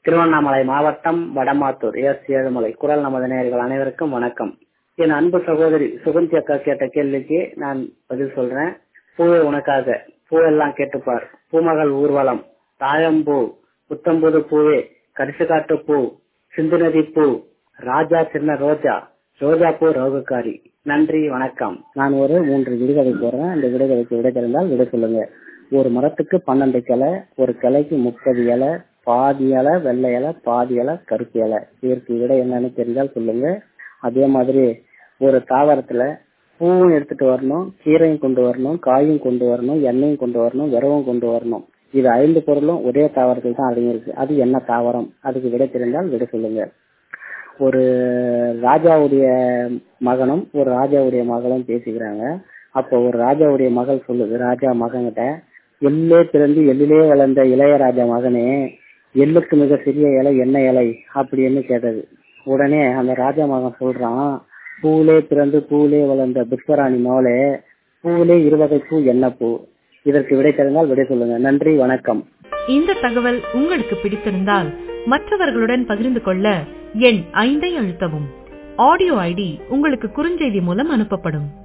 திருவண்ணாமலை மாவட்டம் வடமாத்தூர் எஸ் ஏழுமலை குரல் நமது நேயர்கள் அனைவருக்கும் வணக்கம் என் அன்பு சகோதரி சுகந்தி அக்கா கேட்ட கேள்விக்கு நான் பதில் சொல்றேன் பூவே உனக்காக பூவெல்லாம் கேட்டுப்பார் பூமகள் ஊர்வலம் தாழம்பூ புத்தம்புது பூவே கரிசுகாட்டு பூ சிந்து நதி பூ ராஜா சின்ன ரோஜா ரோஜா பூ ரோகக்காரி நன்றி வணக்கம் நான் ஒரு மூன்று விடுகதை போடுறேன் அந்த விடுகதைக்கு விடை தெரிந்தால் விடை சொல்லுங்க ஒரு மரத்துக்கு பன்னெண்டு கிளை ஒரு கிளைக்கு முப்பது இலை பாதி இலை வெள்ளை இலை பாதி இலை கருப்பு இலை இதற்கு விடை என்னன்னு தெரிஞ்சால் சொல்லுங்க அதே மாதிரி ஒரு தாவரத்துல பூவும் எடுத்துட்டு வரணும் கீரையும் கொண்டு வரணும் காயும் கொண்டு வரணும் எண்ணெயும் கொண்டு வரணும் விரவும் கொண்டு வரணும் இது ஐந்து பொருளும் ஒரே தாவரத்தில் தான் அடங்கியிருக்கு அது என்ன தாவரம் அதுக்கு விடை தெரிந்தால் விடை சொல்லுங்க ஒரு ராஜாவுடைய மகனும் ஒரு ராஜாவுடைய மகளும் பேசிக்கிறாங்க அப்போ ஒரு ராஜாவுடைய மகள் சொல்லுது ராஜா மகன்கிட்ட எல்லே பிறந்து எல்லிலே வளர்ந்த இளையராஜா மகனே எள்ளுக்கு மிக சிறிய இலை என்ன இலை அப்படின்னு கேட்டது உடனே அந்த ராஜா மகன் சொல்றான் பூவிலே பிறந்து பூவிலே வளர்ந்த புஷ்பராணி மோளே பூவிலே இருவகை பூ என்ன பூ இதற்கு விடை தெரிந்தால் விடை சொல்லுங்க நன்றி வணக்கம் இந்த தகவல் உங்களுக்கு பிடித்திருந்தால் மற்றவர்களுடன் பகிர்ந்து கொள்ள எண் ஐந்தை அழுத்தவும் ஆடியோ ஐடி உங்களுக்கு குறுஞ்செய்தி மூலம் அனுப்பப்படும்